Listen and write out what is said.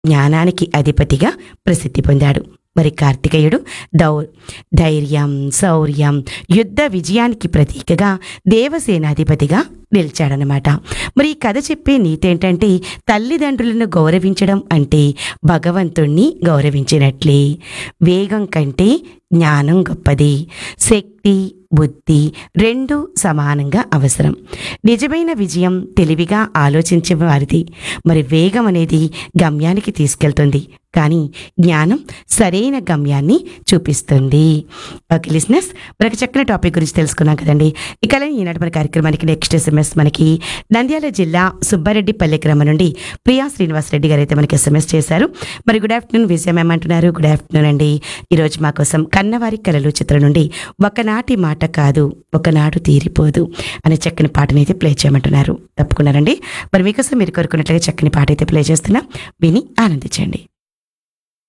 జ్ఞానానికి అధిపతిగా ప్రసిద్ధి పొందాడు మరి కార్తికేయుడు దౌ ధైర్యం శౌర్యం యుద్ధ విజయానికి ప్రతీకగా దేవసేనాధిపతిగా నిలిచాడనమాట మరి ఈ కథ చెప్పే నీతి ఏంటంటే తల్లిదండ్రులను గౌరవించడం అంటే భగవంతుణ్ణి గౌరవించినట్లే వేగం కంటే జ్ఞానం గొప్పది శక్తి బుద్ధి రెండు సమానంగా అవసరం నిజమైన విజయం తెలివిగా ఆలోచించే వారిది మరి వేగం అనేది గమ్యానికి తీసుకెళ్తుంది కానీ జ్ఞానం సరైన గమ్యాన్ని చూపిస్తుంది ఓకే లిసినెస్ మనకి చక్కని టాపిక్ గురించి తెలుసుకున్నాం కదండి ఇక ఈనాటి మన కార్యక్రమానికి నెక్స్ట్ ఎస్ఎంఎస్ మనకి నంద్యాల జిల్లా సుబ్బారెడ్డిపల్లి గ్రామం నుండి ప్రియా శ్రీనివాస్ రెడ్డి గారు అయితే మనకి ఎస్ఎంఎస్ చేశారు మరి గుడ్ ఆఫ్టర్నూన్ విజయం ఏమంటున్నారు గుడ్ ఆఫ్టర్నూన్ అండి ఈరోజు మా కోసం కన్నవారి కలలు చిత్రం నుండి ఒకనాటి మాట కాదు ఒకనాడు తీరిపోదు అనే చక్కని పాటని అయితే ప్లే చేయమంటున్నారు తప్పకుండానండి మరి మీకోసం మీరు కోరుకున్నట్లుగా చక్కని పాట అయితే ప్లే చేస్తున్నా విని ఆనందించండి